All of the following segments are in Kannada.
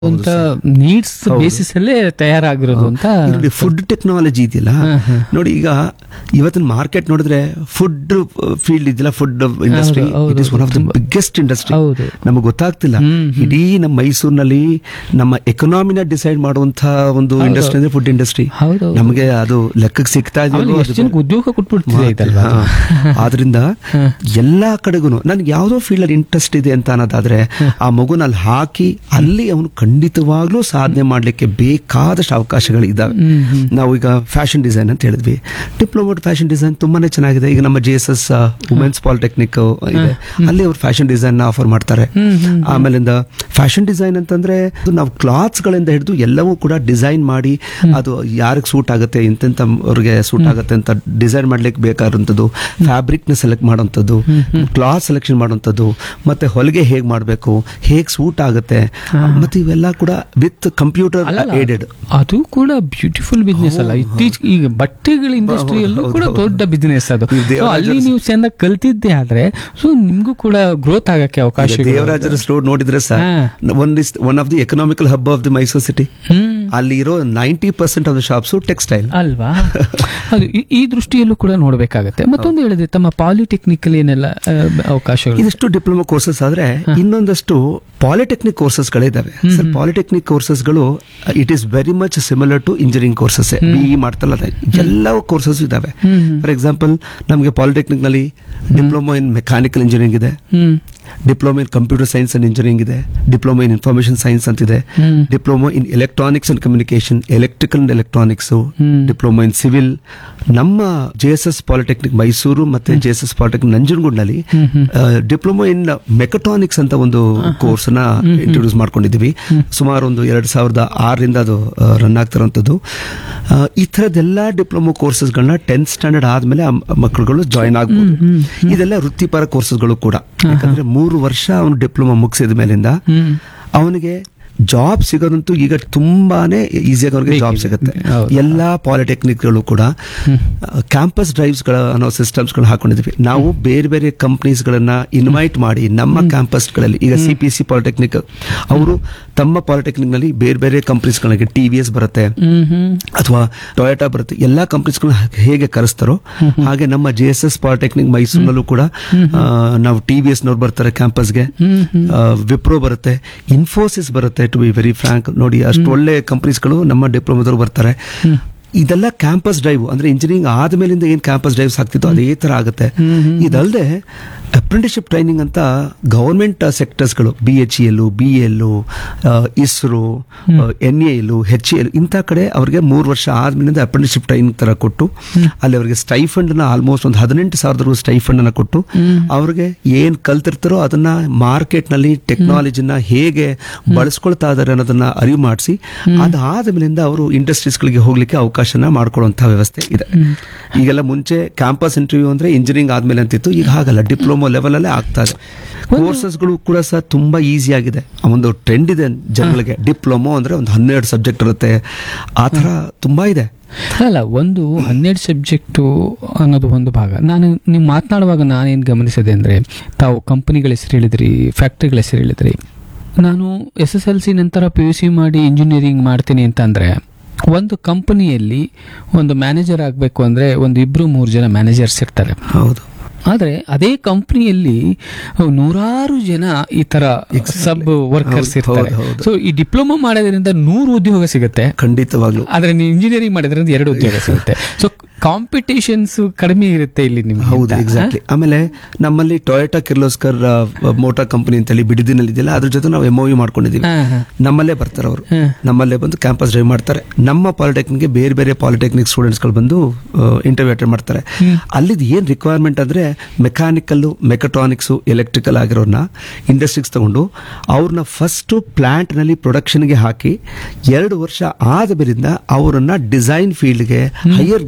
ಅಂತ ನೀಡ್ಸ್ ಬೇಸಿಸ್ ಅಲ್ಲೇ ತಯಾರಾಗಿರೋದು ಅಂತ ನೋಡಿ ಫುಡ್ ಟೆಕ್ನಾಲಜಿ ಇದೆಯಲ್ಲ ನೋಡಿ ಈಗ ಇವತ್ತಿನ ಮಾರ್ಕೆಟ್ ನೋಡಿದ್ರೆ ಫುಡ್ ಫೀಲ್ಡ್ ಇದೆಯಲ್ಲ ಫುಡ್ ಇಂಡಸ್ಟ್ರಿ ಹೌದು, it is one of the biggest industry ಹೌದು. ನಮಗೆ ಗೊತ್ತಾಗ್ತಿಲ್ಲ ಇಡೀ ನಮ್ಮ ಮೈಸೂರಿನಲ್ಲಿ ನಮ್ಮ ಎಕನಾಮಿನ ಡಿಸೈಡ್ ಮಾಡುವಂತ ಒಂದು ಇಂಡಸ್ಟ್ರಿ ಅಂದ್ರೆ ಫುಡ್ ಇಂಡಸ್ಟ್ರಿ ಹೌದು ನಮಗೆ ಅದು ಲೆಕ್ಕಕ್ಕೆ ಸಿಗ್ತಾ ಆಮೇಲೆ ಇದೆಯೋ ಎಷ್ಟು ಜನಕ್ಕೆ ಉದ್ಯೋಗ ಕೊಟ್ಬಿಡ್ತಿದೆ ಇದಲ್ವಾ ಅದು? ಆದ್ರಿಂದ ಎಲ್ಲಾ ಕಡೆಗೂ ನನ್ಗೆ ಯಾವ್ದೋ ಫೀಲ್ಡ್ ಅಲ್ಲಿ ಇಂಟ್ರೆಸ್ಟ್ ಇದೆ ಅಂತ ಅನ್ನೋದಾದ್ರೆ ಆ ಮಗುನ ಅಲ್ಲಿ ಹಾಕಿ ಅಲ್ಲಿ ಅವನು ಖಂಡಿತವಾಗ್ಲೂ ಸಾಧನೆ ಮಾಡ್ಲಿಕ್ಕೆ ಬೇಕಾದಷ್ಟು ಅವಕಾಶಗಳು ಇದಾವೆ ನಾವು ಈಗ ಫ್ಯಾಷನ್ ಡಿಸೈನ್ ಅಂತ ಹೇಳಿದ್ವಿ ಡಿಪ್ಲೊಮಾ ಫ್ಯಾಷನ್ ಡಿಸೈನ್ ತುಂಬಾನೇ ಚೆನ್ನಾಗಿದೆ ಈಗ ನಮ್ಮ J S S women's polytechnic ಇದೆ ಅಲ್ಲಿ ಅವ್ರು ಫ್ಯಾಷನ್ ಡಿಸೈನ್ ನ ಆಫರ್ ಮಾಡ್ತಾರೆ ಆಮೇಲಿಂದ ಫ್ಯಾಷನ್ ಡಿಸೈನ್ ಅಂತಂದ್ರೆ ಅದು ನಾವು ಕ್ಲಾತ್ಸ್ ಗಳಿಂದ ಹಿಡಿದು ಎಲ್ಲವೂ ಕೂಡ ಡಿಸೈನ್ ಮಾಡಿ ಅದು ಯಾರಿಗೆ ಸೂಟ್ ಆಗುತ್ತೆ ಇಂತೆಂತ ಅವ್ರಿಗೆ ಸೂಟ್ ಆಗುತ್ತೆ ಅಂತ ಡಿಸೈನ್ ಮಾಡ್ಲಿಕ್ಕೆ ಬೇಕಾದಂಥದ್ದು ಫ್ಯಾಬ್ರಿಕ್ ನ ಸೆಲೆಕ್ಟ್ ಮಾಡುವಂಥದ್ದು ಕ್ಲಾತ್ ಸೆಲೆಕ್ಷನ್ ಮಾಡುವಂಥದ್ದು ಮತ್ತೆ ಹೊಲಿಗೆ ಹೇಗ್ ಮಾಡಬೇಕು ಹೇಗ್ ಸೂಟ್ ಆಗುತ್ತೆ ಮತ್ತೆ ಇವೆಲ್ಲ ಕೂಡ ವಿತ್ ಕಂಪ್ಯೂಟರ್ ಅಲ್ಲಲ್ಲ, ಏಡೆಡ್ ಅದು ಕೂಡ ಬ್ಯೂಟಿಫುಲ್ ಬಿಸ್ನೆಸ್ ಅಲ್ಲ ಇತ್ತೀಚೆಗೆ ಈಗ ಬಟ್ಟೆಗಳ ಇಂಡಸ್ಟ್ರಿಯಲ್ಲೂ ಕೂಡ ದೊಡ್ಡ ಬಿಸ್ನೆಸ್ ಅದು ನೀವು So, ಅಲ್ಲಿ ನೀವು ಚೆಂದ ಕಲ್ತಿದ್ದೆ ಆದ್ರೆ ಸೊ ನಿಮ್ಗೂ ಕೂಡ ಗ್ರೋತ್ ಆಗಕ್ಕೆ ಅವಕಾಶ ದೇವರಾಜರ ಸ್ಟೋರ್ ನೋಡಿದ್ರೆ ಸರ್ ಹಾ. One is one of the economical hub of the Mysuru city hmm ಅಲ್ಲಿ ಇರೋ ninety percent of the shops textile ಅಲ್ವಾ ಅದು ಈ- ಈ ದೃಷ್ಟಿಯಲ್ಲೂ ಕೂಡ ನೋಡ್ಬೇಕಾಗತ್ತೆ ಮತ್ತೊಂದು ಹೇಳಿದ್ರೆ ತಮ್ಮ ಪಾಲಿಟೆಕ್ನಿಕಲ್ ಏನೆಲ್ಲ ಆ, ಅವಕಾಶಗಳು ಇದಿಷ್ಟು ಡಿಪ್ಲೊಮಾ ಕೋರ್ಸಸ್ ಆದ್ರೆ ಇನ್ನೊಂದಷ್ಟು ಪಾಲಿಟೆಕ್ನಿಕ್ ಕೋರ್ಸಸ್ ಗಳಿದಾವೆ ಸರ್ ಪಾಲಿಟೆಕ್ನಿಕ್ ಕೋರ್ಸಸ್ ಗಳು it is very much similar to engineering courses BE ಮಾಡ್ತಲ್ಲ ಅದೇ ಎಲ್ಲ ಕೋರ್ಸಸ್ ಇದಾವೆ ಫಾರ್ ಎಕ್ಸಾಂಪಲ್ ನಮಗೆ ಪಾಲಿಟೆಕ್ನಿಕ್ ನಲ್ಲಿ ಡಿಪ್ಲೊಮಾ ಇನ್ ಮೆಕ್ಯಾನಿಕಲ್ ಇಂಜಿನಿಯರಿಂಗ್ ಇದೆ hmm diploma in computer science and engineering ಇದೆ ಡಿಪ್ಲೊಮಾ ಇನ್ ಇನ್ಫಾರ್ಮೇಶನ್ ಸೈನ್ಸ್ ಅಂತಿದೆ hmm. Diploma in electronics and communication electrical and electronics hmm. Diploma in civil ನಮ್ಮ J S S polytechnic Mysuru ಮತ್ತೆ ಜೆ ಎಸ್ ಎಸ್ ಪಾಲಿಟೆಕ್ನಿಕ್ ನಂಜನಗೂಡ್ನಲ್ಲಿ ಡಿಪ್ಲೊಮಾ ಇನ್ ಮೆಕಟ್ರಾನಿಕ್ಸ್ ಅಂತ ಒಂದು ಕೋರ್ಸ್ ನ ಇಂಟ್ರೊಡ್ಯೂಸ್ ಮಾಡ್ಕೊಂಡಿದ್ದೀವಿ ಸುಮಾರು ಒಂದು ಎರಡ್ ಸಾವಿರದ ಆರರಿಂದ ಅದು ರನ್ ಆಗ್ತಿರೋಂಥದ್ದು ಆ, ಈ ಥರದ್ದೆಲ್ಲ ಡಿಪ್ಲೊಮಾ ಕೋರ್ಸಸ್ಗಳನ್ನ ಟೆಂತ್ ಸ್ಟ್ಯಾಂಡರ್ಡ್ ಆದ್ಮೇಲೆ ಆ ಮಕ್ಕಳುಗಳು ಜಾಯಿನ್ ಆಗ್ಬೋದು ಇದೆಲ್ಲ ವೃತ್ತಿಪರ ಕೋರ್ಸಸ್ಗಳು ಕೂಡ ಯಾಕಂದ್ರೆ ಮೂರು ವರ್ಷ ಅವನು ಡಿಪ್ಲೊಮಾ ಮುಗಿಸಿದ ಮೇಲಿಂದ ಹ್ಮ್ ಅವನಿಗೆ ಜಾಬ್ ಸಿಗೋದಂತೂ ಈಗ ತುಂಬಾನೇ ಈಸಿಯಾಗಿ ಅವ್ರಿಗೆ ಜಾಬ್ ಸಿಗುತ್ತೆ ಹೌದು. ಎಲ್ಲಾ ಪಾಲಿಟೆಕ್ನಿಕ್ಗಳು ಕೂಡ ಕ್ಯಾಂಪಸ್ ಡ್ರೈವ್ಸ್ ಗಳ ಅನ್ನೋ ಸಿಸ್ಟಮ್ಸ್ ಗಳು ಹಾಕೊಂಡಿದ್ವಿ ನಾವು ಬೇರೆ ಬೇರೆ ಕಂಪನೀಸ್ ಗಳನ್ನ ಇನ್ವೈಟ್ ಮಾಡಿ ನಮ್ಮ ಕ್ಯಾಂಪಸ್ ಗಳಲ್ಲಿ ಈಗ ಸಿ ಪಿ ಸಿ ಪಾಲಿಟೆಕ್ನಿಕ್ ಅವರು ತಮ್ಮ ಪಾಲಿಟೆಕ್ನಿಕ್ ನಲ್ಲಿ ಬೇರೆ ಬೇರೆ ಕಂಪನೀಸ್ ಗಳಿಗೆ ಟಿ ವಿ ಎಸ್ ಬರುತ್ತೆ ಹ್ಮ್ ಹ್ಮ್ ಅಥವಾ ಟೊಯೋಟಾ ಬರುತ್ತೆ ಎಲ್ಲಾ ಕಂಪನೀಸ್ಗಳನ್ನ ಹೇಗೆ ಕರೆಸ್ತಾರೋ ಹಾಗೆ ನಮ್ಮ ಜೆ ಎಸ್ ಎಸ್ ಪಾಲಿಟೆಕ್ನಿಕ್ ಮೈಸೂರಿನಲ್ಲೂ ಕೂಡ ಆ, ನಾವು ಟಿ ವಿ ಎಸ್ ನವ್ರು ಬರ್ತಾರೆ ಕ್ಯಾಂಪಸ್ಗೆ ವಿಪ್ರೋ ಬರುತ್ತೆ ಇನ್ಫೋಸಿಸ್ ಬರುತ್ತೆ ಟು ಬಿ ವೆರಿ ಫ್ರಾಂಕ್ ನೋಡಿ ಅಷ್ಟು ಒಳ್ಳೆ ಕಂಪನೀಸ್ಗಳು ನಮ್ಮ ಡಿಪ್ಲೊಮಾದವ್ರು ಬರ್ತಾರೆ ಇದೆಲ್ಲ ಕ್ಯಾಂಪಸ್ ಡ್ರೈವ್ ಅಂದ್ರೆ ಇಂಜಿನಿಯರಿಂಗ್ ಆದ್ಮೇಲಿಂದ ಏನ್ ಕ್ಯಾಂಪಸ್ ಡ್ರೈವ್ಸ್ ಆಗ್ತಿತ್ತು ಅದೇ ತರ ಆಗುತ್ತೆ ಇದಲ್ಲದೆ ಅಪ್ರೆಂಟಿಸ್ಶಿಪ್ ಟ್ರೈನಿಂಗ್ ಅಂತ ಗವರ್ಮೆಂಟ್ ಸೆಕ್ಟರ್ಸ್ಗಳು B H L B L ISRO N A L H L ಇಂಥ ಕಡೆ ಅವ್ರಿಗೆ ಮೂರು ವರ್ಷ ಆದ್ಮೇಲಿಂದ ಅಪ್ರೆಂಟಿಸ್ಶಿಪ್ ಟ್ರೈನಿಂಗ್ ತರ ಕೊಟ್ಟು ಅಲ್ಲಿ ಅವರಿಗೆ ಸ್ಟೈಫಂಡ್ ನ ಆಲ್ಮೋಸ್ಟ್ ಒಂದು ಹದಿನೆಂಟು ಸಾವಿರದ ಸ್ಟೈಫಂಡ್ ಅನ್ನ ಕೊಟ್ಟು ಅವ್ರಿಗೆ ಏನ್ ಕಲ್ತಿರ್ತಾರೋ ಅದನ್ನ ಮಾರ್ಕೆಟ್ ನಲ್ಲಿ ಟೆಕ್ನಾಲಜಿನ ಹೇಗೆ ಬಳಸ್ಕೊಳ್ತಾ ಇದಾರೆ ಅನ್ನೋದನ್ನ ಅರಿವು ಮಾಡಿಸಿ ಅದಾದ್ಮೇಲಿಂದ ಅವರು ಇಂಡಸ್ಟ್ರೀಸ್ ಗಳಿಗೆ ಹೋಗ್ಲಿಕ್ಕೆ ಅವಕಾಶನ ಮಾಡ್ಕೊಳ್ಳುವಂತ ವ್ಯವಸ್ಥೆ ಇದೆ ಈಗೆಲ್ಲ ಮುಂಚೆ ಕ್ಯಾಂಪಸ್ ಇಂಟರ್ವ್ಯೂ ಅಂದ್ರೆ ಇಂಜಿನಿಯರಿಂಗ್ ಆದ್ಮೇಲೆ ಅಂತಿತ್ತು ಈಗ ಹಾಗಲ್ಲ ಡಿಪ್ಲೊಮಾ ಲೆವೆಲ್ ಅಲ್ಲೇ ಆಗ್ತಾ ಇದೆ ಕೋರ್ಸಸ್ಗಳು ಕೂಡ ಸಹ ತುಂಬಾ ಈಸಿ ಆಗಿದೆ ಆ ಒಂದು ಟ್ರೆಂಡ್ ಇದೆ ಜನಗಳಿಗೆ ಡಿಪ್ಲೊಮೊ ಅಂದ್ರೆ ಒಂದು ಹನ್ನೆರಡು ಸಬ್ಜೆಕ್ಟ್ ಇರುತ್ತೆ ಆ ತರ ತುಂಬಾ ಇದೆ ಅಲ್ಲ ಒಂದು ಹನ್ನೆರಡು ಸಬ್ಜೆಕ್ಟು ಅನ್ನೋದು ಒಂದು ಭಾಗ ನಾನು ನೀವು ಮಾತನಾಡುವಾಗ ನಾನೇನು ಗಮನಿಸಿದೆ ಅಂದರೆ ತಾವು ಕಂಪನಿಗಳ ಹೆಸರು ಹೇಳಿದ್ರಿ ಫ್ಯಾಕ್ಟ್ರಿಗಳ ಹೆಸರು ಹೇಳಿದ್ರಿ ನಾನು ಎಸ್ ಎಸ್ ಎಲ್ ಸಿ ನಂತರ ಪಿ ಯು ಸಿ ಮಾಡಿ ಇಂಜಿನಿಯರಿಂಗ್ ಮಾಡ್ತೀನಿ ಅಂತಂದರೆ ಒಂದು ಕಂಪನಿಯಲ್ಲಿ ಒಂದು ಮ್ಯಾನೇಜರ್ ಆಗಬೇಕು ಅಂದರೆ ಒಂದು ಇಬ್ಬರು ಮೂರು ಜನ ಮ್ಯಾನೇಜರ್ಸ್ ಇರ್ತಾರೆ ಹೌದು ಆದರೆ ಅದೇ ಕಂಪನಿಯಲ್ಲಿ ನೂರಾರು ಜನ ಈ ತರ ಸಬ್ ವರ್ಕರ್ಸ್ ಹೌದು, ಇರ್ತಾರೆ ಹೌದು, ಹೌದು. ಸೊ ಈ ಡಿಪ್ಲೊಮಾ ಮಾಡೋದ್ರಿಂದ ನೂರು ಉದ್ಯೋಗ ಸಿಗುತ್ತೆ ಖಂಡಿತವಾಗ್ಲು ಆದ್ರೆ ನೀವು ಇಂಜಿನಿಯರಿಂಗ್ ಮಾಡಿದ್ರಿಂದ ಎರಡು ಉದ್ಯೋಗ ಸಿಗುತ್ತೆ ಸೊ ಕಾಂಪಿಟೇಷನ್ಸ್ ಕಡಿಮೆ ಇರುತ್ತೆ ಇಲ್ಲಿ ನಿಮ್ಗೆ ಹೌದು ಎಕ್ಸಾಕ್ಟ್ಲಿ ಆಮೇಲೆ ನಮ್ಮಲ್ಲಿ ಟೊಯೋಟಾ ಕಿರ್ಲೋಸ್ಕರ್ ಮೋಟಾರ್ ಕಂಪನಿ ಅಂತೇಳಿ ಬಿಡದಿನಲ್ಲಿ ಇದೆಯಲ್ಲ ಅದ್ರ ಜೊತೆ ನಾವು ಎಮ್ಒ ಮಾಡ್ಕೊಂಡಿದೀವಿ ಹಾ, ಹಾ. ನಮ್ಮಲ್ಲೇ ಬರ್ತಾರೆ ಅವರು ಹ್ಮ್. ನಮ್ಮಲ್ಲೇ ಬಂದು ಕ್ಯಾಂಪಸ್ ಡ್ರೈವ್ ಮಾಡ್ತಾರೆ ನಮ್ಮ ಪಾಲಿಟೆಕ್ನಿಕ್ಗೆ ಬೇರೆ ಬೇರೆ ಪಾಲಿಟೆಕ್ನಿಕ್ ಸ್ಟೂಡೆಂಟ್ಸ್ಗಳು ಬಂದು ಇಂಟರ್ವ್ಯೂ ಅಟೆಂಡ್ ಮಾಡ್ತಾರೆ ಅಲ್ಲಿದ್ ಏನ್ ರಿಕ್ವೈರ್ಮೆಂಟ್ ಅಂದ್ರೆ ಮೆಕ್ಯಾನಿಕಲ್ ಮೆಕಟ್ರಾನಿಕ್ಸ್ ಎಲೆಕ್ಟ್ರಿಕಲ್ ಆಗಿರೋರ್ನ ಇಂಡಸ್ಟ್ರೀಸ್ ತಗೊಂಡು ಅವ್ರನ್ನ ಫಸ್ಟ್ ಪ್ಲಾಂಟ್ ನಲ್ಲಿ ಪ್ರೊಡಕ್ಷನ್ಗೆ ಹಾಕಿ ಎರಡು ವರ್ಷ ಆದ ಮೇಲಿಂದ ಅವರನ್ನ ಡಿಸೈನ್ ಫೀಲ್ಡ್ಗೆ ಹೈಯರ್ ಗ್ರೇಡ್ಗೆ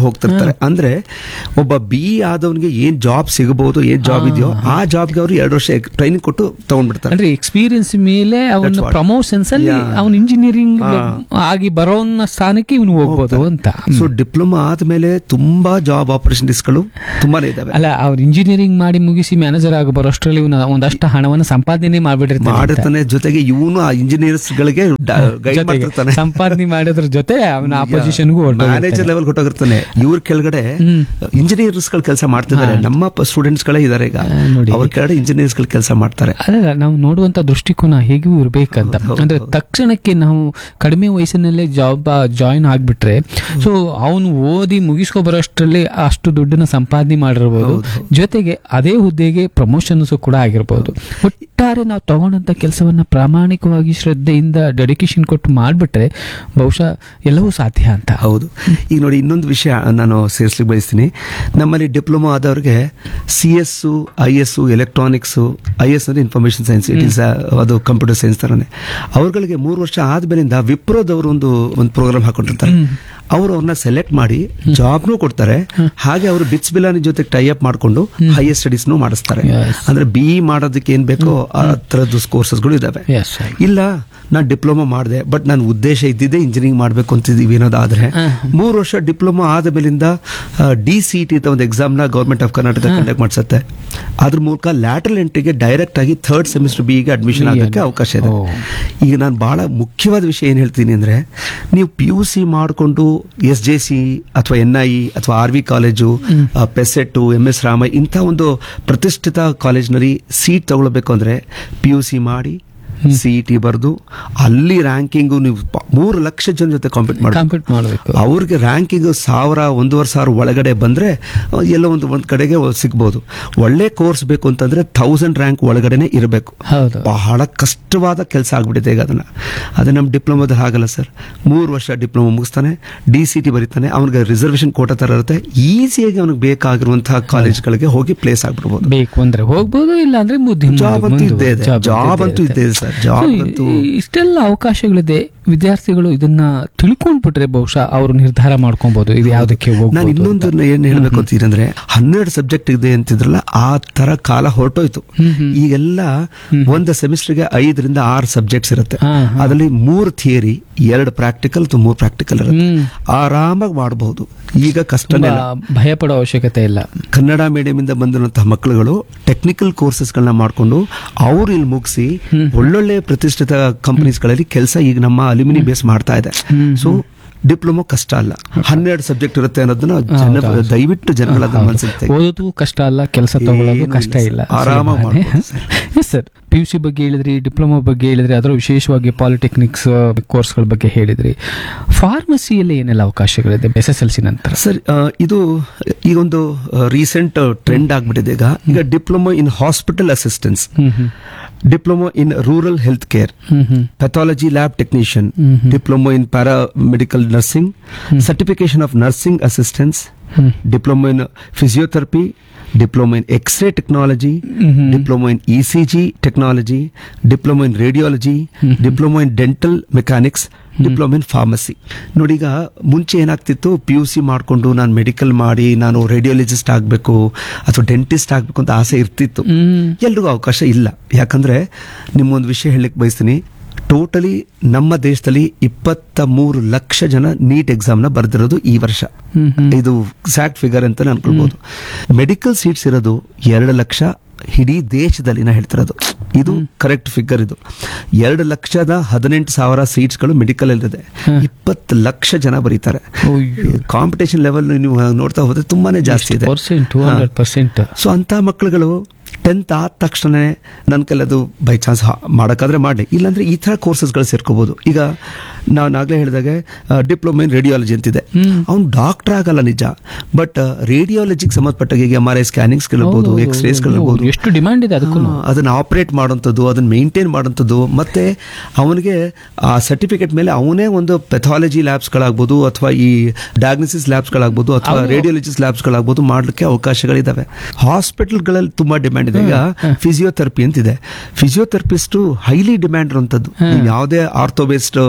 ಹೋಗ್ತಿರ್ತಾರೆ ಅಂದ್ರೆ ಒಬ್ಬ ಬಿ ಆದವನಿಗೆ ಏನ್ ಜಾಬ್ ಸಿಗಬಹುದು ಏನ್ ಜಾಬ್ ಇದೆಯೋ ಆ ಜಾಬ್ಗೆ ಅವರು ಎರಡು ವರ್ಷ ಟ್ರೈನಿಂಗ್ ಕೊಟ್ಟು ತಗೊಂಡ್ಬಿಡ್ತಾರೆ ಅಂದ್ರೆ ಎಕ್ಸ್ಪೀರಿಯನ್ಸ್ ಮೇಲೆ ಅವನ That's what. ಪ್ರಮೋಷನ್ಸ್ ಅಲ್ಲಿ Yeah. ಅವನ ಇಂಜಿನಿಯರಿಂಗ್ ಹಾ. ಆಗಿ ಬರೋನ್ನ ಸ್ಥಾನಕ್ಕೆ ಇವನು ಹೋಗ್ಬೋದು ಅಂತ ಸೊ ಡಿಪ್ಲೊಮಾ ಆದ್ಮೇಲೆ ತುಂಬಾ ಜಾಬ್ ಆಪರ್ಚುನಿಟೀಸ್ಗಳು ತುಂಬಾನೇ ಇದಾವೆ ಅಲ್ಲ ಅವ್ರು ಇಂಜಿನಿಯರಿಂಗ್ ಮಾಡಿ ಮುಗಿಸಿ ಮ್ಯಾನೇಜರ್ ಆಗಿ ಬರೋಷ್ಟರಲ್ಲಿ ಇವನು ಒಂದಷ್ಟು ಹಣವನ್ನು ಸಂಪಾದನೆ ಮಾಡ್ಬಿಟ್ಟಿರ್ತಾನೆ ಅಂತ. ಮಾಡಿರ್ತಾನೆ ಜೊತೆಗೆ ಇವನು ಆ ಇಂಜಿನಿಯರ್ಸ್ ಗಳಿಗೆ ಗೈಡ್ ಜೊತೆಗೆ ಮಾಡ್ತಿರ್ತಾನೆ ಸಂಪಾದನೆ ಮಾಡೋದ್ರ ಜೊತೆ ಅವನ ಆಪೋಸಿಷನ್ಗೂ ಮ್ಯಾನೇಜರ್ ಲೆವೆಲ್ ಹೊಟ್ಟೋಗಿರ್ತಾನೆ ಇವ್ರ ಕೆಳಗಡೆ ಇಂಜಿನಿಯರ್ಸ್ ಗಳು ಕೆಲಸ ಮಾಡ್ತಿದ್ದಾರೆ ನಮ್ಮ ಸ್ಟೂಡೆಂಟ್ಸ್ ಗಳೇ ಇದಾರೆ ಈಗ ನೋಡಿ. ಅವ್ರ ಕೆಳಗಡೆ ಇಂಜಿನಿಯರ್ಸ್ ಗಳು ಕೆಲಸ ಮಾಡ್ತಾರೆ ಅಲ್ಲ ನಾವು ನೋಡುವಂತ ದೃಷ್ಟಿಕೋನ ಹೇಗೂ ಇರ್ಬೇಕಂತ ಅಂದ್ರೆ ತಕ್ಷಣಕ್ಕೆ ನಾವು ಕಡಿಮೆ ವಯಸ್ಸಿನಲ್ಲೇ ಜಾಬ್ ಜಾಯಿನ್ ಆಗ್ಬಿಟ್ರೆ ಸೊ ಅವನು ಓದಿ ಮುಗಿಸ್ಕೊ ಬರೋಷ್ಟರಲ್ಲಿ ಅಷ್ಟು ದುಡ್ಡನ್ನ ಸಂಪಾದನೆ ಮಾಡಿರ್ಬೋದು ಜೊತೆಗೆ ಅದೇ ಹುದ್ದೆಗೆ ಪ್ರಮೋಷನ್ಸ್ ಕೂಡ ಆಗಿರ್ಬೋದು ಒಟ್ಟಾರೆ ನಾವು ತಗೊಂಡಂತ ಕೆಲಸವನ್ನ ಪ್ರಾಮಾಣಿಕವಾಗಿ ಶ್ರದ್ಧೆಯಿಂದ ಡೆಡಿಕೇಶನ್ ಕೊಟ್ಟು ಮಾಡ್ಬಿಟ್ರೆ ಬಹುಶಃ ಎಲ್ಲವೂ ಸಾಧ್ಯ ಅಂತ ಹೌದು ಈಗ ನೋಡಿ ಇನ್ನೊಂದು ವಿಷಯ ನಾನು ಸೇರಿಸ್ಲಿಕ್ಕೆ ಬಯಸ್ತೀನಿ ನಮ್ಮಲ್ಲಿ ಡಿಪ್ಲೊಮಾ ಆದವ್ರಿಗೆ C S I S electronics I S ಅಂದ್ರೆ ಇನ್ಫಾರ್ಮೇಶನ್ ಸೈನ್ಸ್ ಇಟ್ ಇಸ್ ಅದು ಕಂಪ್ಯೂಟರ್ ಸೈನ್ಸ್ ತರನೇ ಅವ್ರಗಳಿಗೆ ಮೂರು ವರ್ಷ ಆದ್ಮೇಲಿಂದ ವಿಪ್ರೋದವರು ಒಂದು ಒಂದು ಪ್ರೋಗ್ರಾಮ್ ಹಾಕೊಂಡಿರ್ತಾರೆ ಅವರು ಅವ್ರನ್ನ ಸೆಲೆಕ್ಟ್ ಮಾಡಿ ಜಾಬ್ನು ಕೊಡ್ತಾರೆ ಹಾಗೆ ಅವರು ಬಿಟ್ಸ್ ಬಿಲಾನಿ ಜೊತೆ ಟೈ ಅಪ್ ಮಾಡ್ಕೊಂಡು ಹೈಯರ್ ಸ್ಟಡೀಸ್ನು ಮಾಡಿಸ್ತಾರೆ Yes. ಅಂದ್ರೆ ಬಿ ಇ ಮಾಡೋದಕ್ಕೆ ಏನ್ ಬೇಕೋ ಆ ತರದ್ದು ಕೋರ್ಸಸ್ಗಳು ಇದಾವೆ Yes, sir. ಇಲ್ಲ ನಾನು ಡಿಪ್ಲೊಮಾ ಮಾಡಿದೆ ಬಟ್ ನನ್ನ ಉದ್ದೇಶ ಇದ್ದಿದ್ದೆ ಇಂಜಿನಿಯರಿಂಗ್ ಮಾಡಬೇಕು ಅಂತಿದ್ದೀವಿ ಅನ್ನೋದಾದ್ರೆ ಮೂರು ವರ್ಷ ಡಿಪ್ಲೊಮಾ ಆದ ಮೇಲಿಂದ ಡಿ ಸಿ ಟಿ ಅಂತ ಒಂದು ಎಕ್ಸಾಮ್ನ ಗೌರ್ಮೆಂಟ್ ಆಫ್ ಕರ್ನಾಟಕ ಕಂಡಕ್ಟ್ ಮಾಡಿಸುತ್ತೆ ಅದ್ರ ಮೂಲಕ ಲ್ಯಾಟ್ರಲ್ ಎಂಟ್ರಿಗೆ ಡೈರೆಕ್ಟ್ ಆಗಿ ಥರ್ಡ್ ಸೆಮಿಸ್ಟರ್ ಬಿಗೆ ಅಡ್ಮಿಷನ್ ಆಗೋಕ್ಕೆ ಅವಕಾಶ ಇದೆ ಓ. ಈಗ ನಾನು ಬಹಳ ಮುಖ್ಯವಾದ ವಿಷಯ ಏನು ಹೇಳ್ತೀನಿ ಅಂದ್ರೆ ನೀವು ಪಿ ಯು ಸಿ ಮಾಡಿಕೊಂಡು ಎಸ್ ಜೆ ಸಿ ಅಥವಾ ಎನ್ ಐ ಅಥವಾ ಆರ್ ವಿ ಕಾಲೇಜು ಪೆಸೆಟ್ಟು ಎಂ ಎಸ್ ರಾಮ ಇಂಥ ಒಂದು ಪ್ರತಿಷ್ಠಿತ ಕಾಲೇಜ್ನಲ್ಲಿ ಸೀಟ್ ತಗೊಳ್ಬೇಕು ಅಂದ್ರೆ ಪಿ ಯು ಸಿ ಮಾಡಿ ಸಿ ಟಿ ಬರೆದು ಅಲ್ಲಿ ರ್ಯಾಂಕಿಂಗು ನೀವು ಪ- ಮೂರು ಲಕ್ಷ ಜನ ಜೊತೆ ಕಾಂಪೀಟ್ ಮಾಡಿ ಕಾಂಪೀಟ್ ಮಾಡಬೇಕು ಅವ್ರಿಗೆ ರ್ಯಾಂಕಿಂಗ್ ಸಾವಿರ ಒಂದೂವರೆ ಸಾವಿರ ಒಳಗಡೆ ಬಂದ್ರೆ ಅಹ್, ಎಲ್ಲೋ ಒಂದು ಒಂದ್ ಕಡೆಗೆ ಸಿಗ್ಬೋದು ಒಳ್ಳೆ ಕೋರ್ಸ್ ಬೇಕು ಅಂತಂದ್ರೆ ಥೌಸಂಡ್ ರ್ಯಾಂಕ್ ಒಳಗಡೆನೆ ಇರಬೇಕು ಹೌದು ಬಹಳ ಕಷ್ಟವಾದ ಕೆಲಸ ಆಗ್ಬಿಟ್ಟಿದೆ ಈಗ ಅದನ್ನ ಅದೇ ನಮ್ಮ ಡಿಪ್ಲೊಮಾದಲ್ಲಿ ಹಾಗಲ್ಲ ಸರ್ ಮೂರು ವರ್ಷ ಡಿಪ್ಲೊಮಾ ಮುಗಿಸ್ತಾನೆ ಡಿ ಸಿ ಟಿ ಬರೀತಾನೆ ಅವನಿಗೆ ರಿಸರ್ವೇಶನ್ ಕೋಟ ತರ ಇರುತ್ತೆ ಈಸಿಯಾಗಿ ಅವನಿಗೆ ಬೇಕಾಗಿರುವಂತಹ ಕಾಲೇಜ್ಗಳಿಗೆ ಹೋಗಿ ಪ್ಲೇಸ್ ಆಗ್ಬಿಡ್ಬೋದು ಬೇಕು ಅಂದ್ರೆ ಹೋಗ್ಬೋದು ಇಲ್ಲ ಅಂದ್ರೆ ಮುದ್ದೆ ಜಾಬ್ ಅಂತೂ ಇದ್ದೇ ಇದೆ ಜಾಬ್ ಅಂತೂ ಇದ್ದೇ ಇದೆ ಸರ್ ಜಾಬ್ ಅಂತೂ ಇಷ್ಟೆಲ್ಲ ಅವಕಾಶಗಳಿದೆ ವಿದ್ಯಾರ್ಥಿಗಳು ಇದನ್ನ ತಿಳ್ಕೊಂಡ್ಬಿಟ್ರೆ ಬಹುಶಃ ಅವರು ನಿರ್ಧಾರ ಮಾಡ್ಕೊಬಹುದು ಇದು ಯಾವ್ದಕ್ಕೆ ನಾನು ಹೋಗ್ಬೋದು ಇನ್ನೊಂದು ಏನ್ ಹೇಳ್ಬೇಕು ಅಂತೀರಂದ್ರೆ ಹನ್ನೆರಡು ಸಬ್ಜೆಕ್ಟ್ ಇದೆ ಅಂತಿದ್ರಲ್ಲ ಆ ತರ ಕಾಲ ಹೊರಟೋಯ್ತು ಈಗೆಲ್ಲ ಒಂದು ಸೆಮಿಸ್ಟರ್ಗೆ ಐದರಿಂದ ಆರು ಸಬ್ಜೆಕ್ಟ್ಸ್ ಇರುತ್ತೆ ಹಾ, ಹಾ. ಅದರಲ್ಲಿ ಮೂರು ಥಿಯರಿ ಎರಡು ಪ್ರಾಕ್ಟಿಕಲ್ ಅಥವಾ ಮೂರು ಪ್ರಾಕ್ಟಿಕಲ್ ಇರುತ್ತೆ ಹ್ಮ್. ಆರಾಮಾಗಿ ಮಾಡಬಹುದು ಈಗ ಕಷ್ಟನೇ ತುಂಬಾ ಇಲ್ಲ. ಭಯ ಪಡೋ ಅವಶ್ಯಕತೆ ಇಲ್ಲ ಕನ್ನಡ ಮೀಡಿಯಂ ಇಂದ ಬಂದಿರುವಂತಹ ಮಕ್ಕಳುಗಳು ಟೆಕ್ನಿಕಲ್ ಕೋರ್ಸಸ್ ಗಳನ್ನ ಮಾಡ್ಕೊಂಡು ಅವ್ರು ಇಲ್ಲಿ ಮುಗಿಸಿ ಒಳ್ಳೊಳ್ಳೆ ಪ್ರತಿಷ್ಠಿತ ಕಂಪನೀಸ್ ಗಳಲ್ಲಿ ಕೆಲಸ ಈಗ ನಮ್ಮ ಅಲ್ಯೂಮಿನಿ ಬೇಸ್ ಮಾಡ್ತಾ ಇದೆ ಸೊ ಡಿಪ್ಲೊಮಾ ಕಷ್ಟ ಅಲ್ಲ ಹನ್ನೆರಡು ಸಬ್ಜೆಕ್ಟ್ ಇರುತ್ತೆ ಅನ್ನೋದನ್ನ ಜನ ಹೌದು. ದಯವಿಟ್ಟು ಜನಗಳ ಮನಸ್ಸಿಗೆ ಓದೋದು ಕಷ್ಟ ಅಲ್ಲ ಕೆಲಸ ತಗೊಳ್ಳೋದು ಏನೂ ಕಷ್ಟ ಇಲ್ಲ ಇಲ್ಲ ಸರ್. ಆರಾಮಾಗಿ ಮಾಡ್ಬೋದು yes sir P U C ಬಗ್ಗೆ ಹೇಳಿದ್ರಿ ಡಿಪ್ಲೊಮಾ ಬಗ್ಗೆ ಹೇಳಿದ್ರಿ ಅದರ ವಿಶೇಷವಾಗಿ ಪಾಲಿಟೆಕ್ನಿಕ್ಸ್ ಕೋರ್ಸ್ಗಳ ಬಗ್ಗೆ ಹೇಳಿದ್ರಿ ಫಾರ್ಮಸಿಯಲ್ಲಿ ಏನೆಲ್ಲ ಅವಕಾಶಗಳಿದೆ ಎಸ್ ಎಸ್ ಎಲ್ ಸಿ ನಂತರ ಸರ್ ಆ, ಇದು ಈಗ ಒಂದು ರೀಸೆಂಟ್ ಟ್ರೆಂಡ್ ಆಗ್ಬಿಟ್ಟಿದೆ ಈಗ ಈಗ diploma in hospital assistance hmm hmm diploma in rural health care hmm hmm pathology lab technician, diploma in paramedical nursing, certification of nursing assistants, Hmm. diploma in physiotherapy, diploma in X-ray technology, Mhm. diploma in ECG technology, diploma in radiology, diploma in dental mechanics, diploma in pharmacy ನೋಡಿ ಈಗ ಮುಂಚೆ ಏನಾಗ್ತಿತ್ತು ಪಿ ಯು ಸಿ ಮಾಡಿಕೊಂಡು ನಾನು ಮೆಡಿಕಲ್ ಮಾಡಿ ನಾನು ರೇಡಿಯಾಲಜಿಸ್ಟ್ ಆಗಬೇಕು ಅಥವಾ ಡೆಂಟಿಸ್ಟ್ ಆಗಬೇಕು ಅಂತ ಆಸೆ ಇರ್ತಿತ್ತು ಹ್ಮ್ ಎಲ್ರಿಗೂ ಅವಕಾಶ ಇಲ್ಲ ಯಾಕಂದ್ರೆ ನಿಮ್ಮೊಂದು ವಿಷಯ ಹೇಳಲಿಕ್ಕೆ ಬಯಸ್ತೀನಿ ಟೋಟಲಿ ನಮ್ಮ ದೇಶದಲ್ಲಿ ಇಪ್ಪತ್ತ ಮೂರು ಲಕ್ಷ ಜನ ನೀಟ್ ಎಕ್ಸಾಮ್ ನ ಬರೆದಿರೋದು ಈ ವರ್ಷ ಹ್ಮ್ ಹ್ಮ್ ಇದು ಎಕ್ಸಾಕ್ಟ್ ಫಿಗರ್ ಅಂತ ಅನ್ಕೊಳ್ಬಹುದು ಮೆಡಿಕಲ್ ಸೀಟ್ಸ್ ಇರೋದು ಎರಡು ಲಕ್ಷ ಇಡೀ ದೇಶದಲ್ಲಿ ನಾ ಹೇಳ್ತಿರೋದು ಇದು ಕರೆಕ್ಟ್ ಫಿಗರ್ ಇದು ಎರಡು ಲಕ್ಷದ ಹದಿನೆಂಟು ಸಾವಿರ ಸೀಟ್ಸ್ಗಳು ಮೆಡಿಕಲ್ ಅಲ್ಲಿದೆ ಇಪ್ಪತ್ತು ಲಕ್ಷ ಜನ ಬರೀತಾರೆ ಅಯ್ಯೋ. ಕಾಂಪಿಟೇಷನ್ ಲೆವೆಲ್ ನೀವು ನೋಡ್ತಾ ಹೋದ್ರೆ ತುಂಬಾನೇ ಜಾಸ್ತಿ ಇದೆ percent two hundred percent so ಅಂತ ಮಕ್ಕಳುಗಳು ಟೆಂತ್ ಆದ ತಕ್ಷಣ ನನ್ನ ಕೈಲದು ಬೈ ಚಾನ್ಸ್ ಮಾಡೋಕ್ಕಾದ್ರೆ ಮಾಡಲಿ ಇಲ್ಲಾಂದ್ರೆ ಈ ಥರ ಕೋರ್ಸಸ್ಗಳು ಸೇರ್ಕೋಬಹುದು ಈಗ ನಾನು ಆಗ್ಲೇ ಹೇಳಿದಾಗೆ ಡಿಪ್ಲೊಮಾ ಇನ್ ರೇಡಿಯಾಲಜಿ ಅಂತಿದೆ ಹ್ಮ್. ಅವ್ನು ಡಾಕ್ಟರ್ ಆಗಲ್ಲ ನಿಜ ಬಟ್ ರೇಡಿಯಾಲಜಿಗೆ ಸಂಬಂಧಪಟ್ಟ ಈಗ ಎಮ್ ಆರ್ ಐ ಸ್ಕ್ಯಾನಿಂಗ್ಸ್ ಇರ್ಬೋದು ಎಕ್ಸ್ ರೇಸ್ ಇರ್ಬೋದು ಎಷ್ಟು ಡಿಮ್ಯಾಂಡ್ ಇದೆ ಅದಕ್ಕೂ ಹಾ, ಅದನ್ನ ಆಪರೇಟ್ ಮಾಡುವಂಥದ್ದು ಅದನ್ನ ಮೇಂಟೈನ್ ಮಾಡುವಂಥದ್ದು ಮತ್ತೆ ಅವನಿಗೆ ಆ ಸರ್ಟಿಫಿಕೇಟ್ ಮೇಲೆ ಅವನೇ ಒಂದು ಪೆಥಾಲಜಿ ಲ್ಯಾಬ್ಸ್ಗಳಾಗ್ಬೋದು ಅಥವಾ ಈ ಡಯಾಗ್ನೋಸಿಸ್ ಲ್ಯಾಬ್ಸ್ಗಳಾಗ್ಬೋದು ಅಥವಾ ಅವ್ನು- ರೇಡಿಯಾಲಜಿಸ್ಟ್ ಲ್ಯಾಬ್ಸ್ಗಳಾಗ್ಬೋದು ಮಾಡ್ಲಿಕ್ಕೆ ಅವಕಾಶಗಳಿದಾವೆ ಹಾಸ್ಪಿಟಲ್ಗಳಲ್ಲಿ ತುಂಬಾ ಡಿಮ್ಯಾಂಡ್ ಇದೆ ಈಗ ಫಿಸಿಯೋಥೆರಪಿ ಅಂತಿದೆ ಫಿಸಿಯೋಥೆರಪಿಸ್ಟ್ ಹೈಲಿ ಡಿಮ್ಯಾಂಡ್ ಇರುವಂಥದ್ದು ನೀವು ಯಾವುದೇ ಆರ್ಥೋ ಬೇಸ್ಡ್ ಹಾಸ್ಪಿಟಲ್ಸ್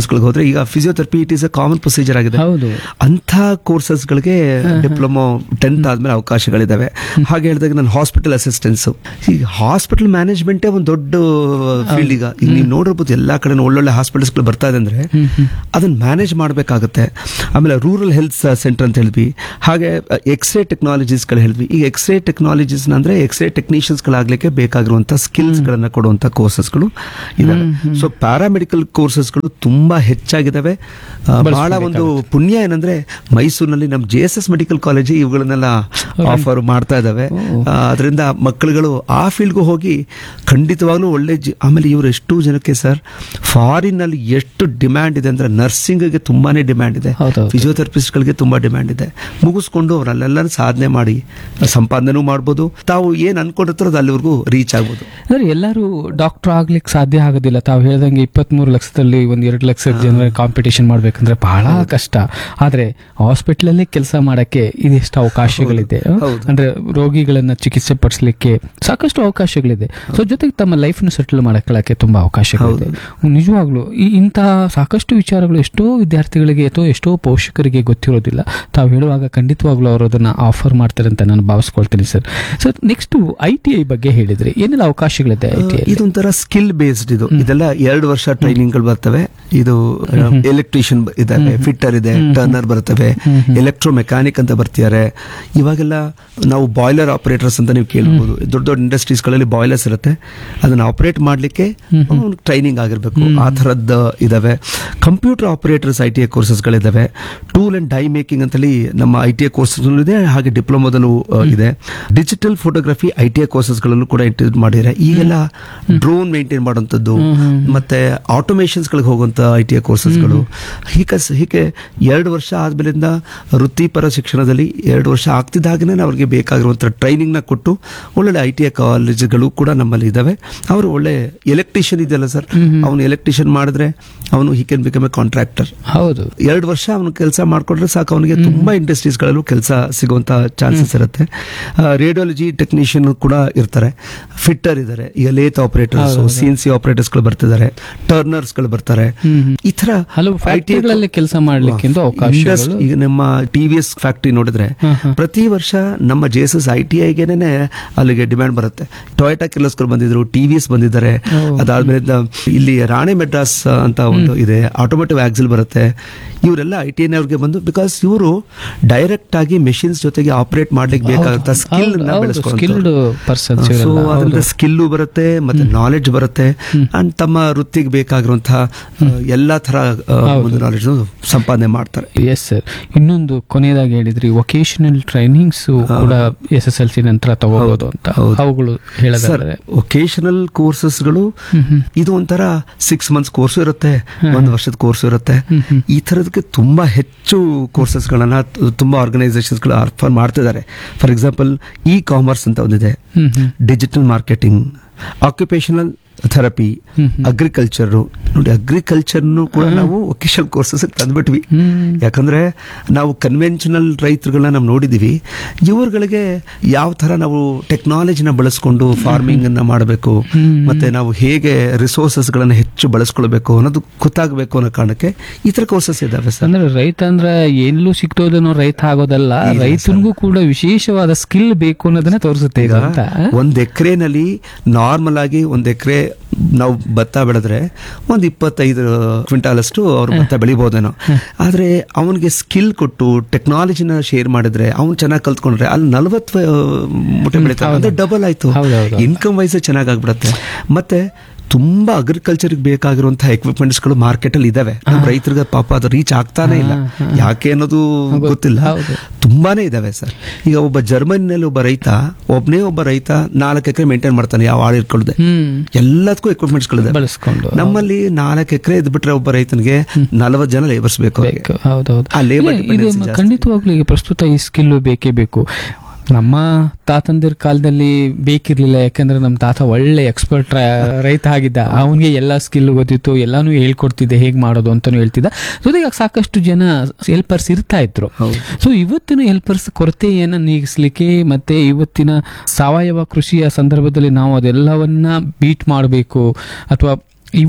ಹಾಸ್ಪಿಟಲ್ಸ್ಗಳಿಗೆ ಹೋದ್ರೆ ಈಗ physiotherapy it is a common procedure ಆಗಿದೆ ಹೌದು ಅಂಥ ಕೋರ್ಸಸ್ಗಳಿಗೆ ಡಿಪ್ಲೊಮೊ ಟೆಂತ್ ಆದ್ಮೇಲೆ ಅವಕಾಶಗಳಿದಾವೆ ಹಾಗೆ ಹೇಳಿದಾಗ ನಾನು ಹಾಸ್ಪಿಟಲ್ ಅಸಿಸ್ಟೆನ್ಸ್ ಈಗ ಹಾಸ್ಪಿಟಲ್ ಮ್ಯಾನೇಜ್ಮೆಂಟೇ ಒಂದು ದೊಡ್ಡ ಫೀಲ್ಡ್ ಈಗ ಈಗ ನೀವು ನೋಡಿರ್ಬೋದು ಎಲ್ಲಾ ಕಡೆ ಒಳ್ಳೊಳ್ಳೆ ಹಾಸ್ಪಿಟಲ್ಸ್ಗಳು ಬರ್ತಾ ಇದೆ ಅಂದ್ರೆ ಅದನ್ನ ಮ್ಯಾನೇಜ್ ಮಾಡಬೇಕಾಗುತ್ತೆ ಆಮೇಲೆ ರೂರಲ್ ಹೆಲ್ತ್ ಸೆಂಟರ್ ಅಂತ ಹೇಳಿದ್ವಿ ಹಾಗೆ ಎಕ್ಸ್ರೇ ಟೆಕ್ನಾಲಜೀಸ್ಗಳು ಹೇಳಿದ್ವಿ ಈಗ ಎಕ್ಸ್ರೇ ಟೆಕ್ನಾಲಜೀಸ್ ಅಂದ್ರೆ ಎಕ್ಸ್ರೇ ಟೆಕ್ನಿಷಿಯನ್ಸ್ಗಳಾಗ್ಲಿಕ್ಕೆ ಬೇಕಾಗಿರುವಂತಹ ಸ್ಕಿಲ್ಸ್ ಗಳನ್ನ ಕೊಡುವಂತ ಕೋರ್ಸಸ್ಗಳು ಇದಾವೆ ಸೊ ಪ್ಯಾರಾಮೆಡಿಕಲ್ ಕೋರ್ಸಸ್ಗಳು ತುಂಬಾ ಹೆಚ್ಚಾಗಿದ್ದಾವೆ ಆ, ಬಹಳ ಒಂದು ಪುಣ್ಯ ಏನಂದ್ರೆ ಮೈಸೂರಿನಲ್ಲಿ ನಮ್ಮ J S S medical college ಇವುಗಳನ್ನೆಲ್ಲ ಆಫರ್ ಮಾಡ್ತಾ ಇದ್ದಾವೆ ಅದರಿಂದ ಮಕ್ಕಳುಗಳು ಆ ಫೀಲ್ಡ್ಗೂ ಹೋಗಿ ಖಂಡಿತವಾಗ್ಲೂ ಒಳ್ಳೆ ಜಿ- ಆಮೇಲೆ ಇವರು ಎಷ್ಟು ಜನಕ್ಕೆ ಸರ್ ಫಾರಿನ್ ನಲ್ಲಿ ಎಷ್ಟು ಡಿಮ್ಯಾಂಡ್ ಇದೆ ಅಂದ್ರೆ ನರ್ಸಿಂಗ್ಗೆ ತುಂಬಾನೇ ಡಿಮ್ಯಾಂಡ್ ಇದೆ ಹೌದೌದು. ಫಿಸಿಯೋಥೆರಪಿಸ್ಟ್ಗಳಿಗೆ ತುಂಬಾ ಡಿಮ್ಯಾಂಡ್ ಇದೆ ಮುಗಿಸ್ಕೊಂಡು ಅವರಲ್ಲೆಲ್ಲ ಸಾಧನೆ ಮಾಡಿ ಸಂಪಾದನೆ ಮಾಡ್ಬೋದು ತಾವು ಏನ್ ಅನ್ಕೊಂಡಿರ್ತಾರೋ ಅದು ಅಲ್ಲಿವರೆಗೂ ರೀಚ್ ಆಗ್ಬೋದು ಅಂದ್ರೆ ಎಲ್ಲರೂ ಡಾಕ್ಟರ್ ಆಗ್ಲಿಕ್ಕೆ ಸಾಧ್ಯ ಆಗೋದಿಲ್ಲ ತಾವು ಹೇಳ್ದಂಗೆ ಇಪ್ಪತ್ಮೂರು ಲಕ್ಷದಲ್ಲಿ ಒಂದ್ ಎರಡು ಲಕ್ಷ ಜನರ ಕಾಂಪಿಟೇಷನ್ ಮಾಡ್ಬೇಕಂದ್ರೆ ಬಹಳ ಕಷ್ಟ ಆದ್ರೆ ಹಾಸ್ಪಿಟಲ್ ಕೆಲಸ ಮಾಡಕ್ಕೆ ಇದೆಷ್ಟು ಅವಕಾಶಗಳಿದೆ ಹೌದು. ಅಂದ್ರೆ ರೋಗಿಗಳನ್ನ ಚಿಕಿತ್ಸೆ ಪಡಿಸ್ಲಿಕ್ಕೆ ಸಾಕಷ್ಟು ಅವಕಾಶಗಳಿದೆ ಸೊ ಜೊತೆಗೆ ತಮ್ಮ ಲೈಫ್ ನ ಸೆಟಲ್ ಮಾಡಕ್ಕೆ ತುಂಬಾ ಅವಕಾಶಗಳಿದೆ ನಿಜವಾಗ್ಲು ಈ ಇಂತಹ ಸಾಕಷ್ಟು ವಿಚಾರಗಳು ಎಷ್ಟೋ ವಿದ್ಯಾರ್ಥಿಗಳಿಗೆ ಅಥವಾ ಎಷ್ಟೋ ಪೋಷಕರಿಗೆ ಗೊತ್ತಿರೋದಿಲ್ಲ ತಾವು ಹೇಳುವಾಗ ಖಂಡಿತವಾಗ್ಲೂ ಅವರು ಅದನ್ನ ಆಫರ್ ಮಾಡ್ತಾರೆ ಅಂತ ನಾನು ಭಾವಿಸ್ಕೊಳ್ತೀನಿ sir sir next I T I ಬಗ್ಗೆ ಹೇಳಿದ್ರಿ ಏನೆಲ್ಲ ಅವಕಾಶಗಳಿದೆ ಐ ಟಿ ಐ ಇದೊಂಥರ ಸ್ಕಿಲ್ ಬೇಸ್ಡ್ ಇದು ಇದೆಲ್ಲ ಎರಡು ವರ್ಷ ಟ್ರೈನಿಂಗ್ ಗಳು ಬರ್ತವೆ ಇದು ಎಲೆಕ್ಟ್ರಿಷಿಯನ್ ಇದಾವೆ ಫಿಟ್ಟರ್ ಇದೆ ಟರ್ನರ್ ಬರ್ತವೆ ಎಲೆಕ್ಟ್ರೋ ಮೆಕ್ಯಾನಿಕ್ ಅಂತ ಬರ್ತಿದ್ದಾರೆ ಇವಾಗೆಲ್ಲ ನಾವು ಬಾಯ್ಲರ್ ಆಪರೇಟರ್ಸ್ ಅಂತ ನೀವು ಕೇಳ್ಬೋದು ದೊಡ್ಡ ದೊಡ್ಡ ಇಂಡಸ್ಟ್ರೀಸ್ ಗಳಲ್ಲಿ ಬಾಯ್ಲರ್ಸ್ ಇರುತ್ತೆ ಅದನ್ನ ಆಪರೇಟ್ ಮಾಡ್ಲಿಕ್ಕೆ ಟ್ರೈನಿಂಗ್ ಆಗಿರ್ಬೇಕು ಆ ತರದ್ದು ಇದಾವೆ computer operators I T I courses ಗಳಿದಾವೆ ಟೂಲ್ ಅಂಡ್ ಡೈ ಮೇಕಿಂಗ್ ಅಂತೇಳಿ ನಮ್ಮ ಐ ಟಿ ಐ ಕೋರ್ಸಸ್ ಇದೆ ಹಾಗೆ ಡಿಪ್ಲೊಮಾದಲ್ಲೂ ಆ, ಇದೆ digital photography I T I courses ಗಳಲ್ಲೂ ಕೂಡ ಇಂಟ್ರೊಡ್ಯೂಸ್ ಮಾಡಿದ್ದಾರೆ ಈಗೆಲ್ಲ ಡ್ರೋನ್ ಮೇಂಟೈನ್ ಮಾಡುವಂಥದ್ದು ಮತ್ತೆ ಆಟೋಮೇಷನ್ಸ್ ಗಳಿಗೆ ಹೋಗುವಂತ ಐ ಟಿ ಐ ಕೋರ್ಸಸ್ಗಳು ಹೀಗೆ ಹೀಗೆ ಎರಡು ವರ್ಷ ಆದ್ಮೇಲಿಂದ ವೃತ್ತಿಪರ ಶಿಕ್ಷಣದಲ್ಲಿ ಎರಡು ವರ್ಷ ಆಗ್ತಿದ್ದಾಗನೇ ಅವ್ರಿಗೆ ಬೇಕಾಗಿರುವಂತ ಟ್ರೈನಿಂಗ್ ನ ಕೊಟ್ಟು ಒಳ್ಳೊಳ್ಳೆ ಐ ಟಿ ಐ ಕಾಲೇಜುಗಳು ಕೂಡ ನಮ್ಮಲ್ಲಿ ಇದಾವೆ ಅವರು ಒಳ್ಳೆ ಎಲೆಕ್ಟ್ರಿಷಿಯನ್ ಇದೆಯಲ್ಲ ಸರ್ ಅವನು ಎಲೆಕ್ಟ್ರಿಷಿಯನ್ ಮಾಡಿದ್ರೆ ಅವನು he can become a contractor ಹೌದು ಎರಡು ವರ್ಷ ಅವನು ಕೆಲಸ ಮಾಡ್ಕೊಂಡ್ರೆ ಸಾಕು ಅವನಿಗೆ ತುಂಬಾ ಇಂಡಸ್ಟ್ರೀಸ್ ಗಳಲ್ಲೂ ಕೆಲಸ ಸಿಗುವಂತ ಚಾನ್ಸಸ್ ಇರುತ್ತೆ ರೇಡಿಯಾಲಜಿ ಟೆಕ್ನಿಷಿಯನ್ ಕೂಡ ಇರ್ತಾರೆ ಫಿಟ್ಟರ್ ಇದ್ದಾರೆ ಈಗ lathe operators C N C operators ಗಳು ಬರ್ತಿದ್ದಾರೆ ಟರ್ನರ್ಸ್ ಗಳು ಬರ್ತಾರೆ ಈ ತರ ಹಲವು ಫ್ಯಾಕ್ಟರಿಗಳಲ್ಲಿ ಕೆಲಸ ಮಾಡ್ಲಿಕ್ಕೆ ಅವಕಾಶಗಳು ಇಂಡಸ್ಟ್- ಈಗ ನಮ್ಮ ಟಿ ವಿ ಎಸ್ ಫ್ಯಾಕ್ಟರಿ ನೋಡಿದ್ರೆ ಪ್ರತಿ ವರ್ಷ ನಮ್ಮ J S S I T ಐಗೆನೆ ಅಲ್ಲಿಗೆ ಡಿಮ್ಯಾಂಡ್ ಬರುತ್ತೆ ಟೊಯೋಟಾ ಕಿರ್ಲಸ್ಕರ್ ಬಂದಿದ್ರು ಟಿ ವಿ ಎಸ್ ಬಂದಿದ್ದಾರೆ ಅದಾದ್ಮೇಲೆ ಇಲ್ಲಿ ರಾಣೆ ಮೆಡ್ರಾಸ್ ಅಂತ ಒಂದು ಇದೆ ಆಟೋಮೇಟಿವ್ ಆಕ್ಸಿಲ್ ಬರುತ್ತೆ ಇವರೆಲ್ಲ ಐ ಟಿ ಅವ್ರಿಗೆ ಬಂದು ಬಿಕಾಸ್ ಇವರು ಡೈರೆಕ್ಟ್ ಆಗಿ ಮೆಷಿನ್ಸ್ ಜೊತೆಗೆ ಆಪರೇಟ್ ಮಾಡ್ಲಿಕ್ಕೆ ಬೇಕಾದಂತ ಸ್ಕಿಲ್ ಸ್ಕಿಲ್ಡ್ ಪರ್ಸನ್ಸ್ ಸೊ ಅದರಿಂದ ಸ್ಕಿಲ್ಲು ಬರುತ್ತೆ ಮತ್ತೆ ನಾಲೆಡ್ಜ್ ಬರುತ್ತೆ ಅಂಡ್ ತಮ್ಮ ವೃತ್ತಿಗೆ ಬೇಕಾಗಿರುವಂತಹ ಆ, ಎಲ್ಲಾ ತರ ಆ, ಒಂದು ನಾಲೆಡ್ಜ್ ಸಂಪಾದನೆ ಮಾಡ್ತಾರೆ ಎಸ್ ಸರ್ ಇನ್ನೊಂದು ಕೊನೆಯದಾಗಿ ಹೇಳಿದ್ರಿ ವೊಕೇಶನಲ್ ಟ್ರೈನಿಂಗ್ಸ್ ಕೂಡ ಎಸ್ ಎಸ್ ಎಲ್ ಸಿ ನಂತರ ತಗೋಬಹುದು ಅಂತ ಹೌದು. ಅವುಗಳು ಸರ್ ಹೇಳೋದಾದ್ರೆ ವೊಕೇಶನಲ್ ಕೋರ್ಸಸ್ಗಳು ಇದು ಒಂಥರ ಸಿಕ್ಸ್ ಮಂತ್ಸ್ ಕೋರ್ಸ್ ಇರುತ್ತೆ ಒಂದು ವರ್ಷದ ಕೋರ್ಸ್ ಇರುತ್ತೆ ಈ ತರದಕ್ಕೆ ತುಂಬಾ ಹೆಚ್ಚು ಕೋರ್ಸಸ್ ಗಳನ್ನ ತು- ತುಂಬಾ ಆರ್ಗನೈಸೇಷನ್ಸ್ ಗಳು ಆಫರ್ ಮಾಡ್ತಿದ್ದಾರೆ ಫಾರ್ ಎಕ್ಸಾಂಪಲ್ ಇ ಕಾಮರ್ಸ್ ಅಂತ ಒಂದಿದೆ hmm hmm digital marketing occupational therapy agriculture ನೋಡಿ ಅಗ್ರಿಕಲ್ಚರ್ ಕೂಡ ನಾವು ವೊಕೇಶನಲ್ ಕೋರ್ಸಸ್ ತಂದ್ಬಿಟ್ವಿ ಯಾಕಂದ್ರೆ ನಾವು ಕನ್ವೆನ್ಷನಲ್ ರೈತರುಗಳನ್ನ ನಾವು ನೋಡಿದೀವಿ ಇವ್ರುಗಳಿಗೆ ಯಾವ ತರ ನಾವು ಟೆಕ್ನಾಲಜಿನ ಬಳಸ್ಕೊಂಡು ಫಾರ್ಮಿಂಗ್ ಅನ್ನ ಮಾಡಬೇಕು ಮತ್ತೆ ನಾವು ಹೇಗೆ ರಿಸೋರ್ಸಸ್ ಗಳನ್ನ ಹೆಚ್ಚು ಬಳಸ್ಕೊಳ್ಬೇಕು ಅನ್ನೋದು ಗೊತ್ತಾಗಬೇಕು ಅನ್ನೋ ಕಾರಣಕ್ಕೆ ಈ ತರ ಕೋರ್ಸಸ್ ಇದಾವೆ ಸರ್ ಅಂದ್ರೆ ರೈತ ಅಂದ್ರೆ ಎಲ್ಲೂ ಸಿಕ್ತೋದನೋ ರೈತ ಆಗೋದಲ್ಲ ರೈತನಿಗೂ ಕೂಡ ವಿಶೇಷವಾದ ಸ್ಕಿಲ್ ಬೇಕು ಅನ್ನೋದನ್ನ ತೋರಿಸುತ್ತೆ ಇದು ಅಂತ ಒಂದ್ ಎಕರೆನಲ್ಲಿ ನಾರ್ಮಲ್ ಆಗಿ ಒಂದ್ ಎಕರೆ ನಾವು ಭತ್ತ ಬೆಳೆದ್ರೆ ಒಂದ್ ಇಪ್ಪತ್ತೈದು ಕ್ವಿಂಟಾಲ್ ಅಷ್ಟು ಅವ್ರು ಭತ್ತ ಬೆಳಿಬಹುದೇನೋ ಆದ್ರೆ ಅವನಿಗೆ ಸ್ಕಿಲ್ ಕೊಟ್ಟು ಟೆಕ್ನಾಲಜಿನ ಶೇರ್ ಮಾಡಿದ್ರೆ ಅವ್ನು ಚೆನ್ನಾಗಿ ಕಲ್ತ್ಕೊಂಡ್ರೆ ಅಲ್ಲಿ ನಲ್ವತ್ತು ಮುಟ್ಟೆ ಬೆಳಿತಾರೆ ಅಂದ್ರೆ ಡಬಲ್ ಆಯ್ತು ಹೌದೌದು. ಇನ್ಕಮ್ ವೈಸ್ ಚೆನ್ನಾಗಿ ಆಗ್ಬಿಡತ್ತೆ ಮತ್ತೆ ತುಂಬಾ ಅಗ್ರಿಕಲ್ಚರ್ ಬೇಕಾಗಿರುವಂತಹ ಎಕ್ವಿಪ್ಮೆಂಟ್ಸ್ ಗಳು ಮಾರ್ಕೆಟ್ ಅಲ್ಲಿ ಇದಾವೆ ನಮ್ಮ ರೈತರಿಗೆ ಪಾಪ ಅದು ರೀಚ್ ಆಗ್ತಾನೆ ಇಲ್ಲ ಯಾಕೆ ಅನ್ನೋದು ಗೊತ್ತಿಲ್ಲ ಹೌದು. ತುಂಬಾನೇ ಇದಾವೆ ಸರ್ ಈಗ ಒಬ್ಬ ಜರ್ಮನಿನಲ್ಲಿ ಒಬ್ಬ ರೈತ ಒಬ್ಬನೇ ಒಬ್ಬ ರೈತ ನಾಲ್ಕು ಎಕರೆ ಮೇಂಟೈನ್ ಮಾಡ್ತಾನೆ ಯಾವ ಆಳು ಇಟ್ಕೊಳ್ಳದೆ ಹ್ಮ್ ಎಲ್ಲದಕ್ಕೂ ಎಕ್ವಿಪ್ಮೆಂಟ್ಸ್ ಗಳಿದೆ ಬಳಸ್ಕೊಂಡು ನಮ್ಮಲ್ಲಿ ನಾಲ್ಕು ಎಕರೆ ಇದ್ಬಿಟ್ರೆ ಒಬ್ಬ ರೈತನಿಗೆ ನಲವತ್ತು ಜನ ಲೇಬರ್ಸ್ ಬೇಕು ಅವ್ರಿಗೆ. ಬೇಕು ಹೌದೌದು ಆ labor ಇಲ್ಲ, ಇದು dependency ಜಾಸ್ತಿ. ಖಂಡಿತವಾಗ್ಲೂ ಈಗ ಪ್ರಸ್ತುತ ಈ ಸ್ಕಿಲ್ ಬೇಕೇ ಬೇಕು ನಮ್ಮ ತಾತಂದಿರ ಕಾಲದಲ್ಲಿ ಬೇಕಿರ್ಲಿಲ್ಲ ಯಾಕಂದ್ರೆ ನಮ್ಮ ತಾತ ಒಳ್ಳೆ ಎಕ್ಸ್ಪರ್ಟ್ ರೈತ ಆಗಿದ್ದ ಅವನಿಗೆ ಎಲ್ಲ ಸ್ಕಿಲ್ ಗೊತ್ತಿತ್ತು ಎಲ್ಲಾನು ಹೇಳ್ಕೊಡ್ತಿದ್ದೆ ಹೇಗ್ ಮಾಡೋದು ಅಂತಾನು ಹೇಳ್ತಿದ್ದ ಜೊತೆಗೆ ಸಾಕಷ್ಟು ಜನ ಹೆಲ್ಪರ್ಸ್ ಇರ್ತಾ ಇದ್ರು ಹೌದು. ಸೊ ಇವತ್ತಿನ ಹೆಲ್ಪರ್ಸ್ ಕೊರತೆಯನ್ನ ನೀಗಿಸ್ಲಿಕ್ಕೆ ಮತ್ತೆ ಇವತ್ತಿನ ಸಾವಯವ ಕೃಷಿಯ ಸಂದರ್ಭದಲ್ಲಿ ನಾವು ಅದೆಲ್ಲವನ್ನ ಬೀಟ್ ಮಾಡಬೇಕು ಅಥವಾ ಇವತ್ತಿನ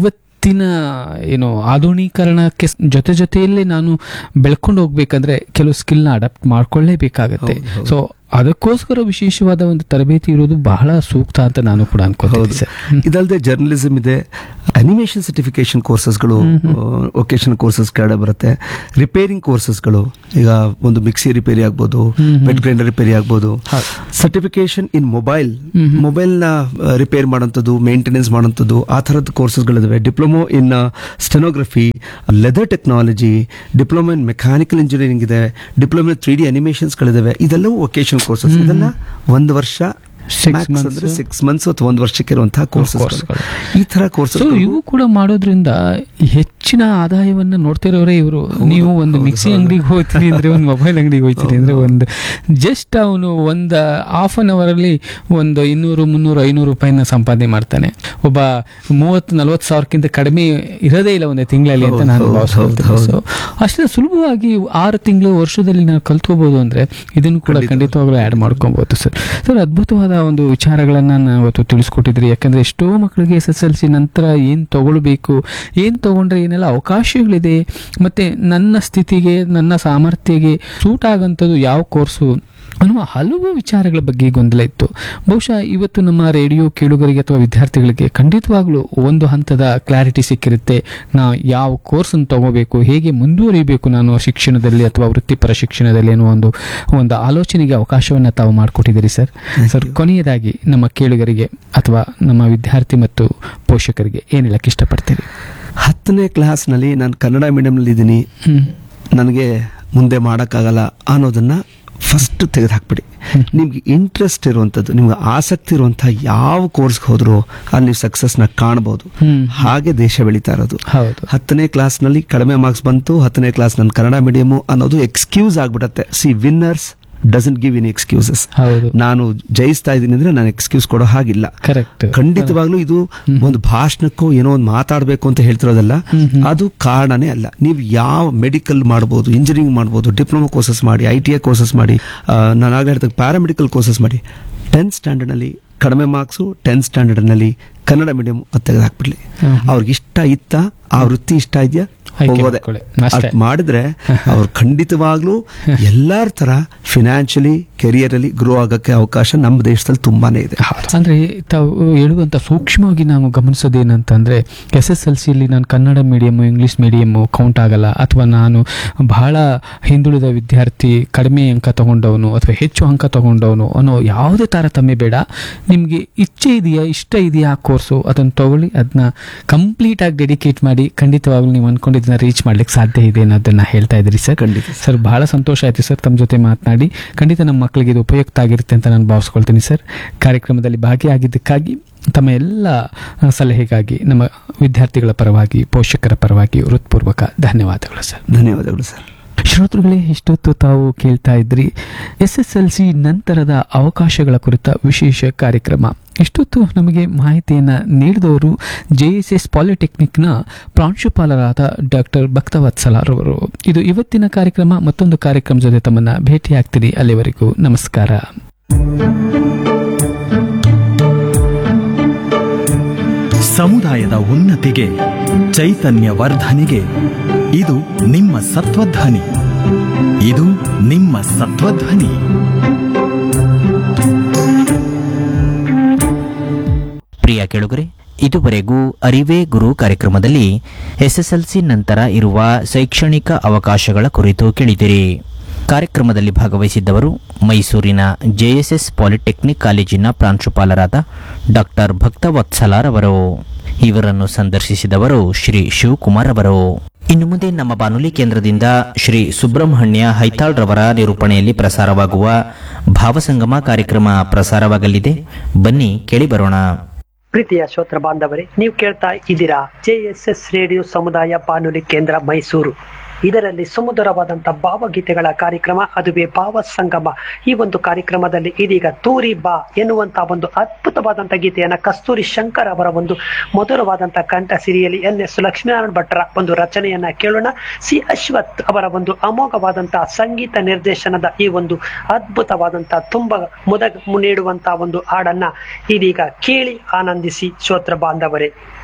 ಇವತ್ತಿನ ಏನು ಆಧುನೀಕರಣಕ್ಕೆ ಸ್- ಜೊತೆ ಜೊತೆಯಲ್ಲೇ ನಾನು ಬೆಳ್ಕೊಂಡು ಹೋಗ್ಬೇಕಂದ್ರೆ ಕೆಲವು ಸ್ಕಿಲ್ನ ಅಡಾಪ್ಟ್ ಮಾಡ್ಕೊಳ್ಳೇಬೇಕಾಗತ್ತೆ ಹೌದು, ಹೌದು. ಸೊ ಅದಕ್ಕೋಸ್ಕರ ವಿಶೇಷವಾದ ಒಂದು ತರಬೇತಿ ಇರೋದು ಬಹಳ ಸೂಕ್ತ ಅಂತ ನಾನು ಕೂಡ ಅನ್ಕೋತೀನಿ ಹೌದು ಸರ್ ಇದಲ್ಲದೆ ಜರ್ನಲಿಸಮ್ ಇದೆ ಅನಿಮೇಷನ್ ಸರ್ಟಿಫಿಕೇಶನ್ ಕೋರ್ಸಸ್ಗಳು ವೊಕೇಶನಲ್ ಕೋರ್ಸಸ್ ಕೆಳಗಡೆ ಬರುತ್ತೆ ರಿಪೇರಿಂಗ್ ಕೋರ್ಸಸ್ಗಳು ಈಗ ಒಂದು ಮಿಕ್ಸಿ ರಿಪೇರಿ ಆಗ್ಬೋದು ಬೆಡ್ ಗ್ರೈಂಡರ್ ರಿಪೇರಿ ಆಗ್ಬೋದು ಸರ್ಟಿಫಿಕೇಶನ್ ಇನ್ ಮೊಬೈಲ್ ಮೊಬೈಲ್ ನ ರಿಪೇರ್ ಮಾಡೋಂಥದ್ದು ಮೇಂಟೆನೆನ್ಸ್ ಮಾಡೋಂಥದ್ದು ಆ ಥರದ ಕೋರ್ಸಸ್ಗಳಿದಾವೆ diploma in stenography leather technology diploma in mechanical engineering ಇದೆ ಡಿಪ್ಲೊಮಾ ತ್ರೀ ಡಿ ಅನಿಮೇಷನ್ಸ್ಗಳಿದಾವೆ ಇದೆಲ್ಲವೂ ವೊಕೇಶನಲ್ ಕೋರ್ಸಸ್ ಇದೆಲ್ಲ ಒಂದು ವರ್ಷ Six max months. ಅಂದ್ರೆ ಸಿಕ್ಸ್ ಮಂತ್ಸ್ ಅಥವಾ ಒಂದು ವರ್ಷಕ್ಕೆ ಇರುವಂತಹ ಕೋರ್ಸಸ್ courseಗಳು. ಈ ತರ ಕೋರ್ಸಸ್ ಸೊ ಇವು ಕೂಡ ಮಾಡೋದ್ರಿಂದ ಹೆಚ್ಚಿನ ಆದಾಯವನ್ನ ನೋಡ್ತಿರೋರೇ ಇವರು ನೀವು ಒಂದು ಮಿಕ್ಸಿ ಅಂಗಡಿಗೆ ಹೋಗ್ತೀರಿ ಅಂದ್ರೆ ಒಂದು ಮೊಬೈಲ್ ಅಂಗಡಿಗೆ ಹೋಗ್ತೀರಿ ಅಂದ್ರೆ ಒಂದು ಜಸ್ಟ್ ಅವನು ಒಂದು ಹಾಫ್ ಅನ್ ಅವರ್ ಅಲ್ಲಿ ಒಂದು ಇನ್ನೂರು ಮುನ್ನೂರು ಐನೂರು ರೂಪಾಯಿನ ಸಂಪಾದನೆ ಮಾಡ್ತಾನೆ ಒಬ್ಬ ಮೂವತ್ತು ನಲ್ವತ್ತು ಸಾವಿರಕ್ಕಿಂತ ಕಡಿಮೆ ಇರೋದೇ ಇಲ್ಲ ಒಂದು ತಿಂಗಳಲ್ಲಿ ಅಂತ ನಾನು ಹೌದು, ಭಾವಿಸ್ಕೊಳ್ತೀನಿ ಹೌದು, ಸೊ ಅಷ್ಟೇ ಸುಲಭವಾಗಿ ಆರು ತಿಂಗಳು ವರ್ಷದಲ್ಲಿ ನಾವು ಕಲ್ತ್ಕೋಬಹುದು ಅಂದ್ರೆ ಇದನ್ನು ಕೂಡ ಖಂಡಿತವಾಗ್ಲೂ ಆ್ಯಡ್ ಮಾಡ್ಕೊಬಹುದು ಸರ್ ಸರ್ ಅದ್ಭುತವಾದ ಒಂದು ವಿಚಾರಗಳನ್ನ ನಾವು ಇವತ್ತು ತಿಳಿಸ್ಕೊಟ್ಟಿದ್ರಿ ಯಾಕಂದ್ರೆ ಎಷ್ಟೋ ಮಕ್ಕಳಿಗೆ ಎಸ್ ಎಸ್ ಎಲ್ ಸಿ ನಂತರ ಏನ್ ತಗೊಳ್ಬೇಕು ಏನ್ ತಗೊಂಡ್ರೆ ಏನೆಲ್ಲ ಅವಕಾಶಗಳಿದೆ ಮತ್ತೆ ನನ್ನ ಸ್ಥಿತಿಗೆ ನನ್ನ ಸಾಮರ್ಥ್ಯಗೆ ಸೂಟ್ ಆಗಂಥದ್ದು ಯಾವ ಕೋರ್ಸು ಅನ್ನುವ ಹಲವು ವಿಚಾರಗಳ ಬಗ್ಗೆ ಗೊಂದಲ ಇತ್ತು ಬಹುಶಃ ಇವತ್ತು ನಮ್ಮ ರೇಡಿಯೋ ಕೇಳುಗರಿಗೆ ಅಥವಾ ವಿದ್ಯಾರ್ಥಿಗಳಿಗೆ ಖಂಡಿತವಾಗ್ಲೂ ಒಂದು ಹಂತದ ಕ್ಲಾರಿಟಿ ಸಿಕ್ಕಿರುತ್ತೆ ನಾವು ಯಾವ ಕೋರ್ಸನ್ನು ತಗೋಬೇಕು ಹೇಗೆ ಮುಂದುವರಿಬೇಕು ನಾನು ಶಿಕ್ಷಣದಲ್ಲಿ ಅಥವಾ ವೃತ್ತಿಪರ ಶಿಕ್ಷಣದಲ್ಲಿ ಅನ್ನೋ ಒಂದು ಒಂದು ಆಲೋಚನೆಗೆ ಅವಕಾಶವನ್ನು ತಾವು ಮಾಡಿಕೊಟ್ಟಿದ್ದೀರಿ ಸರ್ ಸರ್ ಕೊನೆಯದಾಗಿ ನಮ್ಮ ಕೇಳುಗರಿಗೆ ಅಥವಾ ನಮ್ಮ ವಿದ್ಯಾರ್ಥಿ ಮತ್ತು ಪೋಷಕರಿಗೆ ಏನು ಹೇಳಕ್ಕೆ ಇಷ್ಟಪಡ್ತೀರಿ ಹತ್ತನೇ ಕ್ಲಾಸ್ನಲ್ಲಿ ನಾನು ಕನ್ನಡ ಮೀಡಿಯಂನಲ್ಲಿ ಇದ್ದೀನಿ ಹ್ಮ್ ನನಗೆ ಮುಂದೆ ಮಾಡೋಕ್ಕಾಗಲ್ಲ ಅನ್ನೋದನ್ನ ಫಸ್ಟ್ ತೆಗೆದುಹಾಕ್ಬಿಡಿ ನಿಮ್ಗೆ ಇಂಟ್ರೆಸ್ಟ್ ಇರುವಂಥದ್ದು ನಿಮ್ಗೆ ಆಸಕ್ತಿ ಇರುವಂತಹ ಯಾವ ಕೋರ್ಸ್ಗೆ ಹೋದ್ರು ಅಲ್ಲಿ ನೀವು ಸಕ್ಸಸ್ನ ಕಾಣಬಹುದು ಹ್ಮ್. ಹಾಗೆ ದೇಶ ಬೆಳೀತಾ ಇರೋದು ಹೌದು ಹತ್ತನೇ ಕ್ಲಾಸ್ನಲ್ಲಿ ಕಡಿಮೆ ಮಾರ್ಕ್ಸ್ ಬಂತು ಹತ್ತನೇ ಕ್ಲಾಸ್ ನನ್ನ ಕನ್ನಡ ಮೀಡಿಯಮು ಅನ್ನೋದು ಎಕ್ಸ್ಕ್ಯೂಸ್ ಆಗ್ಬಿಡತ್ತೆ see winners doesn't give in excuses ಹೌದು ನಾನು ಜಯಿಸ್ತಾ ಇದ್ದೀನಿ ಅಂದ್ರೆ ನಾನು ಎಕ್ಸ್ಕ್ಯೂಸ್ ಕೊಡೋ ಹಾಗಿಲ್ಲ ಕರೆಕ್ಟ್ ಖಂಡಿತವಾಗ್ಲೂ ಇದು ಒಂದು ಭಾಷಣಕ್ಕೋ ಏನೋ ಒಂದು ಮಾತಾಡಬೇಕು ಅಂತ ಹೇಳ್ತಿರೋದಲ್ಲ ಅದು ಕಾರಣನೇ ಅಲ್ಲ ನೀವು ಯಾವ ಮೆಡಿಕಲ್ ಮಾಡ್ಬೋದು ಇಂಜಿನಿಯರಿಂಗ್ ಮಾಡ್ಬೋದು ಡಿಪ್ಲೊಮಾ ಕೋರ್ಸಸ್ ಮಾಡಿ ಐ ಟಿ ಐ ಕೋರ್ಸಸ್ ಮಾಡಿ ಆ, ನಾನು ಆಗಲೇ ಹೇಳ್ದಾಗ ಪ್ಯಾರಾಮೆಡಿಕಲ್ ಕೋರ್ಸಸ್ ಮಾಡಿ ಟೆಂತ್ ಸ್ಟ್ಯಾಂಡರ್ಡ್ನಲ್ಲಿ ಕಡಿಮೆ ಮಾರ್ಕ್ಸು ಟೆಂತ್ ಸ್ಟ್ಯಾಂಡರ್ಡ್ನಲ್ಲಿ ಕನ್ನಡ ಮೀಡಿಯಂ ತೆಗೆದು ಹಾಕ್ಬಿಡ್ಲಿ ಹ್ಮ್. ಅವ್ರಿಗೆ ಇಷ್ಟ ಇತ್ತ ಆ ವೃತ್ತಿ ಇಷ್ಟ ಇದೆಯಾ ಆಯ್ಕೆ ಹೋಗೋದೆ ಮಾಡ್ಕೊಳ್ಳಿ. ಅಷ್ಟೇ. ಅಷ್ಟ್ ಮಾಡಿದ್ರೆ ಅವ್ರು ಖಂಡಿತವಾಗ್ಲೂ ಎಲ್ಲಾರ ತರ ಫಿನಾನ್ಷಿಯಲಿ ಕೆರಿಯರ್ ಅಲ್ಲಿ ಗ್ರೋ ಆಗಕ್ಕೆ ಅವಕಾಶ ನಮ್ಮ ದೇಶದಲ್ಲಿ ತುಂಬಾನೇ ಇದೆ ಅಂದ್ರೆ ತಾವು ಹೇಳುವಂತ ಸೂಕ್ಷ್ಮವಾಗಿ ನಾವು ಗಮನಿಸೋದೇನಂತಂದ್ರೆ ಎಸ್ ಎಸ್ ಎಲ್ ಸಿಲಿ ನಾನು Kannada medium English medium count ಆಗಲ್ಲ ಅಥವಾ ನಾನು ಬಹಳ ಹಿಂದುಳಿದ ವಿದ್ಯಾರ್ಥಿ ಕಡಿಮೆ ಅಂಕ ತಗೊಂಡವನು ಅಥವಾ ಹೆಚ್ಚು ಅಂಕ ತಗೊಂಡವನು ಅನ್ನೋ ಯಾವುದೇ ತಾರತಮ್ಯ ಬೇಡ ನಿಮಗೆ ಇಚ್ಛೆ ಇದೆಯಾ ಇಷ್ಟ ಇದೆಯಾ ಆ ಕೋರ್ಸು ಅದನ್ನು ತಗೊಳ್ಳಿ ಅದನ್ನ ಕಂಪ್ಲೀಟ್ ಆಗಿ ಡೆಡಿಕೇಟ್ ಮಾಡಿ ಖಂಡಿತವಾಗ್ಲೂ ನೀವು ಅನ್ಕೊಂಡಿದ್ದನ್ನ ರೀಚ್ ಮಾಡ್ಲಿಕ್ಕೆ ಸಾಧ್ಯ ಇದೆ ಅನ್ನೋದನ್ನ ಹೇಳ್ತಾ ಇದ್ರಿ ಸರ್ ಖಂಡಿತ ಸರ್ ಬಹಳ ಸಂತೋಷ ಆಯ್ತು ಸರ್ ತಮ್ಮ ಜೊತೆ ಮಾತನಾಡಿ ಖಂಡಿತ ನಮ್ಮ ಮಕ್ಕಳಿಗೆ ಇದು ಉಪಯುಕ್ತ ಆಗಿರುತ್ತೆ ಅಂತ ನಾನು ಭಾವಿಸ್ಕೊಳ್ತೀನಿ ಸರ್ ಕಾರ್ಯಕ್ರಮದಲ್ಲಿ ಭಾಗಿಯಾಗಿದ್ದಕ್ಕಾಗಿ ತಮ್ಮ ಎಲ್ಲ ಆ, ಸಲಹೆಗಾಗಿ ನಮ್ಮ ವಿದ್ಯಾರ್ಥಿಗಳ ಪರವಾಗಿ ಪೋಷಕರ ಪರವಾಗಿ ಹೃತ್ಪೂರ್ವಕ ಧನ್ಯವಾದಗಳು ಸರ್ ಧನ್ಯವಾದಗಳು ಸರ್ ಶ್ರೋತೃಗಳೇ ಇಷ್ಟೊತ್ತು ತಾವು ಕೇಳ್ತಾ ಇದ್ರಿ ಎಸ್ ಎಸ್ ಎಲ್ ಸಿ ನಂತರದ ಅವಕಾಶಗಳ ಕುರಿತ ವಿಶೇಷ ಕಾರ್ಯಕ್ರಮ ಇಷ್ಟೊತ್ತು ನಮಗೆ ಮಾಹಿತಿಯನ್ನು ನೀಡಿದವರು ಜೆ ಎಸ್ ಎಸ್ ಪಾಲಿಟೆಕ್ನಿಕ್ನ ಪ್ರಾಂಶುಪಾಲರಾದ ಡಾಕ್ಟರ್ ಭಕ್ತವತ್ಸಲಾರವರು ಇದು ಇವತ್ತಿನ ಕಾರ್ಯಕ್ರಮ ಮತ್ತೊಂದು ಕಾರ್ಯಕ್ರಮ ಜೊತೆ ತಮ್ಮನ್ನ ಭೇಟಿಯಾಗ್ತೀನಿ ಅಲ್ಲಿವರೆಗೂ ನಮಸ್ಕಾರ ಸಮುದಾಯದ ಉನ್ನತಿಗೆ ಚೈತನ್ಯ ವರ್ಧನೆಗೆ ಇದು ನಿಮ್ಮ ಸತ್ವಧ್ವನಿ ಇದು ನಿಮ್ಮ ಸತ್ವಧ್ವನಿ ಪ್ರಿಯ ಕೇಳುಗರೆ ಇದುವರೆಗೂ ಅರಿವೇ ಗುರು ಕಾರ್ಯಕ್ರಮದಲ್ಲಿ ಎಸ್ಎಸ್ಎಲ್ಸಿ ನಂತರ ಇರುವ ಶೈಕ್ಷಣಿಕ ಅವಕಾಶಗಳ ಕುರಿತು ಕೇಳಿದಿರಿ ಕಾರ್ಯಕ್ರಮದಲ್ಲಿ ಭಾಗವಹಿಸಿದ್ದವರು ಮೈಸೂರಿನ ಜೆಎಸ್ಎಸ್ ಪಾಲಿಟೆಕ್ನಿಕ್ ಕಾಲೇಜಿನ ಪ್ರಾಂಶುಪಾಲರಾದ ಡಾಕ್ಟರ್ ಭಕ್ತವತ್ಸಲಾರ್ ಅವರು ಇವರನ್ನು ಸಂದರ್ಶಿಸಿದವರು ಶ್ರೀ ಶಿವಕುಮಾರ್ ಅವರು ಇನ್ನು ಮುಂದೆ ನಮ್ಮ ಬಾನುಲಿ ಕೇಂದ್ರದಿಂದ ಶ್ರೀ ಸುಬ್ರಹ್ಮಣ್ಯ ಹೈತಾಳ್ ರವರ ನಿರೂಪಣೆಯಲ್ಲಿ ಪ್ರಸಾರವಾಗುವ ಭಾವಸಂಗಮ ಕಾರ್ಯಕ್ರಮ ಪ್ರಸಾರವಾಗಲಿದೆ ಬನ್ನಿ ಕೇಳಿ ಬರೋಣ ಪ್ರೀತಿಯ ಶ್ರೋತ್ರ ಬಾಂಧವರೇ ನೀವು ಕೇಳ್ತಾ ಇದ್ದೀರಾ ಜೆ ಎಸ್ ಎಸ್ ರೇಡಿಯೋ ಸಮುದಾಯ ಬಾನುಲಿ ಕೇಂದ್ರ ಮೈಸೂರು ಇದರಲ್ಲಿ ಸುಮಧುರವಾದಂಥ ಭಾವಗೀತೆಗಳ ಕಾರ್ಯಕ್ರಮ ಅದುವೇ ಭಾವ ಸಂಗಮ ಈ ಒಂದು ಕಾರ್ಯಕ್ರಮದಲ್ಲಿ ಇದೀಗ ತೂರಿ ಬಾ ಎನ್ನುವಂತ ಒಂದು ಅದ್ಭುತವಾದಂಥ ಗೀತೆಯನ್ನ ಕಸ್ತೂರಿ ಶಂಕರ್ ಅವರ ಒಂದು ಮಧುರವಾದಂಥ ಕಂಠ ಸಿರಿಯಲ್ಲಿ ಎನ್ ಎಸ್ ಲಕ್ಷ್ಮೀನಾರಾಯಣ ಭಟ್ರ ಒಂದು ರಚನೆಯನ್ನ ಕೇಳೋಣ ಸಿ ಅಶ್ವಥ್ ಅವರ ಒಂದು ಅಮೋಘವಾದಂತಹ ಸಂಗೀತ ನಿರ್ದೇಶನದ ಈ ಒಂದು ಅದ್ಭುತವಾದಂತಹ ತುಂಬ ಮುದ ನೀಡುವಂತಹ ಒಂದು ಹಾಡನ್ನ ಇದೀಗ ಕೇಳಿ ಆನಂದಿಸಿ ಶ್ರೋತ್ರ ಬಾಂಧವರೇ